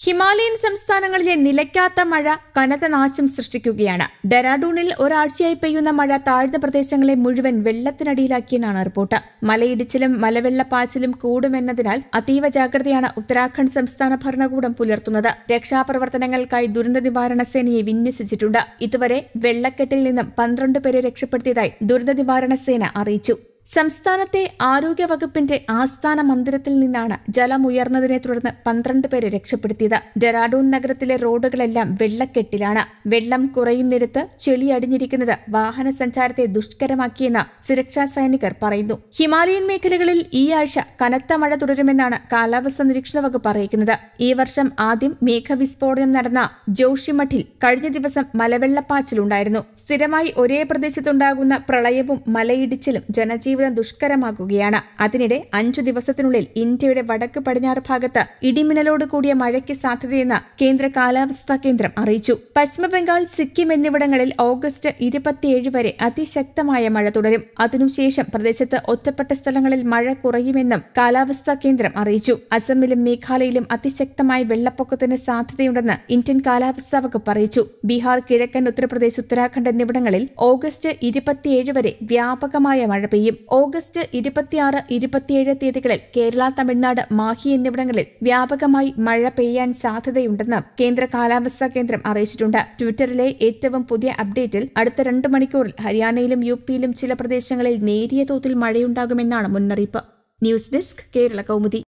Himalayan സംസ്ഥാനങ്ങളിലെ നിലയ്ക്കാത്ത മഴ കനത്ത നാശം സൃഷ്ടിക്കുകയാണ് ഡെറാഡൂണിൽ ഒരാഴ്ചയായി പെയ്യുന്ന മഴ താഴ്ന്ന പ്രദേശങ്ങളെ മുഴുവൻ വെള്ളത്തിനടിയിലാക്കിയെന്നാണ് റിപ്പോർട്ട് മലയിടിച്ചിലും മലവെള്ളപ്പാച്ചിലും കൂടുമെന്നതിനാൽ അതീവ ജാഗ്രതയാണ് ഉത്തരാഖണ്ഡ് സംസ്ഥാന ഭരണകൂടം പുലർത്തുന്നത് രക്ഷാപ്രവർത്തനങ്ങൾക്കായി ദുരന്ത നിവാരണ സേനയെ വിന്യസിച്ചിട്ടുണ്ട് ഇതുവരെ വെള്ളക്കെട്ടിൽ നിന്നും പന്ത്രണ്ട് പേരെ രക്ഷപ്പെടുത്തിയതായി ദുരന്ത നിവാരണ സേന അറിയിച്ചു സംസ്ഥാനത്തെ ആരോഗ്യ വകുപ്പിന്റെ ആസ്ഥാന മന്ദിരത്തിൽ നിന്നാണ് ജലം ഉയർന്നതിനെ തുടർന്ന് പന്ത്രണ്ട് പേരെ രക്ഷപ്പെടുത്തിയത് ഡെറാഡൂൺ നഗരത്തിലെ റോഡുകളെല്ലാം വെള്ളക്കെട്ടിലാണ് വെള്ളം കുറയുന്നിടത്ത് ചെളി അടിഞ്ഞിരിക്കുന്നത് വാഹന സഞ്ചാരത്തെ ദുഷ്കരമാക്കിയെന്ന് സുരക്ഷാ സൈനികർ പറയുന്നു ഹിമാലയൻ മേഖലകളിൽ ഈ ആഴ്ച കനത്ത മഴ തുടരുമെന്നാണ് കാലാവസ്ഥാ നിരീക്ഷണ വകുപ്പ് അറിയിക്കുന്നത് ഈ വർഷം ആദ്യം മേഘവിസ്ഫോടനം നടന്ന ജോഷിമഠിൽ കഴിഞ്ഞ ദിവസം മലവെള്ളപ്പാച്ചിലുണ്ടായിരുന്നു സ്ഥിരമായി ഒരേ പ്രദേശത്തുണ്ടാകുന്ന പ്രളയവും മലയിടിച്ചിലും ജനജീവിതം ദുഷ്കരമാക്കുകയാണ് അതിനിടെ അഞ്ചു ദിവസത്തിനുള്ളിൽ ഇന്ത്യയുടെ വടക്ക് പടിഞ്ഞാറ് ഭാഗത്ത് ഇടിമിന്നലോട് കൂടിയ മഴയ്ക്ക് സാധ്യതയെന്ന് കേന്ദ്ര കാലാവസ്ഥാ കേന്ദ്രം അറിയിച്ചു പശ്ചിമബംഗാൾ സിക്കിം എന്നിവിടങ്ങളിൽ ഓഗസ്റ്റ് ഇരുപത്തിയേഴ് വരെ അതിശക്തമായ മഴ തുടരും അതിനുശേഷം പ്രദേശത്ത് ഒറ്റപ്പെട്ട സ്ഥലങ്ങളിൽ മഴ കുറയുമെന്നും കാലാവസ്ഥാ കേന്ദ്രം അറിയിച്ചു അസമിലും മേഘാലയയിലും അതിശക്തമായ വെള്ളപ്പൊക്കത്തിന് സാധ്യതയുണ്ടെന്ന് ഇന്ത്യൻ കാലാവസ്ഥാ വകുപ്പ് അറിയിച്ചു ബീഹാർ കിഴക്കൻ ഉത്തർപ്രദേശ് ഉത്തരാഖണ്ഡ് എന്നിവിടങ്ങളിൽ ഓഗസ്റ്റ് ഇരുപത്തിയേഴ് വരെ വ്യാപകമായ മഴ പെയ്യും ഓഗസ്റ്റ് ഇരുപത്തിയാറ് ഇരുപത്തിയേഴ് തീയതികളിൽ കേരള തമിഴ്നാട് മാഹി എന്നിവിടങ്ങളിൽ വ്യാപകമായി മഴ പെയ്യാൻ സാധ്യതയുണ്ടെന്ന് കേന്ദ്ര കാലാവസ്ഥാ കേന്ദ്രം അറിയിച്ചിട്ടുണ്ട് ട്വിറ്ററിലെ ഏറ്റവും പുതിയ അപ്ഡേറ്റിൽ അടുത്ത രണ്ട് മണിക്കൂറിൽ ഹരിയാനയിലും യു പിയിലും ചില പ്രദേശങ്ങളിൽ നേരിയ തോതിൽ മഴയുണ്ടാകുമെന്നാണ് മുന്നറിയിപ്പ് ന്യൂസ് ഡെസ്ക് കേരള കൗമുദി